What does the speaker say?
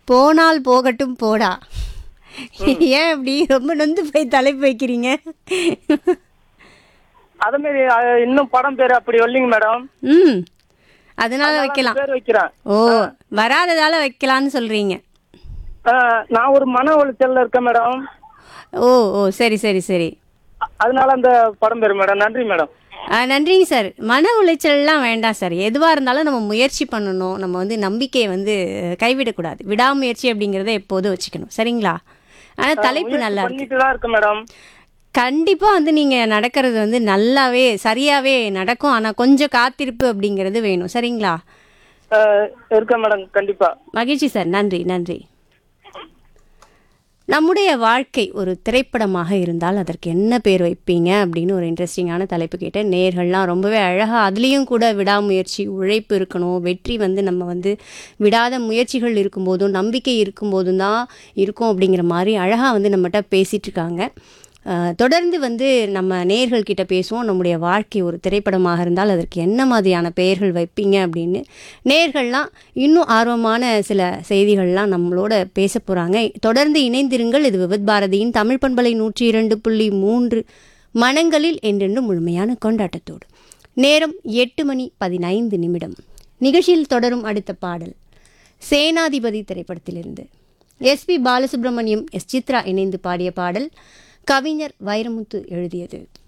போனால் போகட்டும் போடா ஏன் அப்படி ரொம்ப நொந்து போய் தலைப்பு வைக்கிறீங்க அதே மாதிரி அஹ், இன்னும் படம் பேர் அப்படி வரலைங்க மேடம் ம் அதனால வைக்கலாம் பேர் வைக்கிறேன் ஓ வராததால வைக்கலான்னு சொல்றீங்க அஹ், நான் ஒரு மன உளைச்சல்ல இருக்கேன் மேடம் ஓ ஓ சரி சரி சரி அ- அதனால அந்த படம் பேர் மேடம் நன்றி மேடம் ஆ, நன்றிங்க சார் மன உளைச்சல்லாம் வேண்டாம் சார் எதுவாக இருந்தாலும் நம்ம முயற்சி பண்ணணும் நம்ம வந்து நம்பிக்கையை வந்து கைவிடக்கூடாது விடாமுயற்சி அப்படிங்கிறத எப்போதும் வச்சுக்கணும் சரிங்களா ஆனால் தலைப்பு நல்லா இருக்கு பண்ணிட்டு தான் இருக்கேன் மேடம் கண்டிப்பாக வந்து நீங்கள் நடக்கிறது வந்து நல்லாவே சரியாகவே நடக்கும் ஆனால் கொஞ்சம் காத்திருப்பு அப்படிங்கிறது வேணும் சரிங்களா அஹ், இருக்கேன் மேடம் கண்டிப்பா மகிழ்ச்சி சார் நன்றி நன்றி நம்முடைய வாழ்க்கை ஒரு திரைப்படமாக இருந்தால் அதற்கு என்ன பேர் வைப்பீங்க அப்படின்னு ஒரு இன்ட்ரெஸ்டிங்கான தலைப்பு கேட்டேன் நேர்கள்லாம் ரொம்பவே அழகாக அதுலேயும் கூட விடாமுயற்சி உழைப்பு இருக்கணும் வெற்றி வந்து நம்ம வந்து விடாத முயற்சிகள் இருக்கும்போதும் நம்பிக்கை இருக்கும்போதும் தான் இருக்கும் அப்படிங்கிற மாதிரி அழகாக வந்து நம்மகிட்ட பேசிகிட்டு இருக்காங்க அஹ், தொடர்ந்து வந்து நம்ம நேர்கள் கிட்ட பேசுவோம் நம்முடைய வாழ்க்கை ஒரு திரைப்படமாக இருந்தால் அதற்கு என்ன மாதிரியான பெயர்கள் வைப்பீங்க அப்படின்னு நேர்கள்லாம் இன்னும் ஆர்வமான சில செய்திகள்லாம் நம்மளோட பேச போகிறாங்க தொடர்ந்து இணைந்திருங்கள் இது விவித் பாரதியின் தமிழ் பண்பலை நூற்றி இரண்டு புள்ளி மூன்று மனங்களில் என்றென்றும் முழுமையான கொண்டாட்டத்தோடு நேரம் எட்டு மணி பதினைந்து நிமிடம் நிகழ்ச்சியில் தொடரும் அடுத்த பாடல் சேனாதிபதி திரைப்படத்திலிருந்து எஸ்பி பாலசுப்ரமணியம் எஸ் சித்ரா இணைந்து பாடிய பாடல் கவிஞர் வைரமுத்து எழுதியது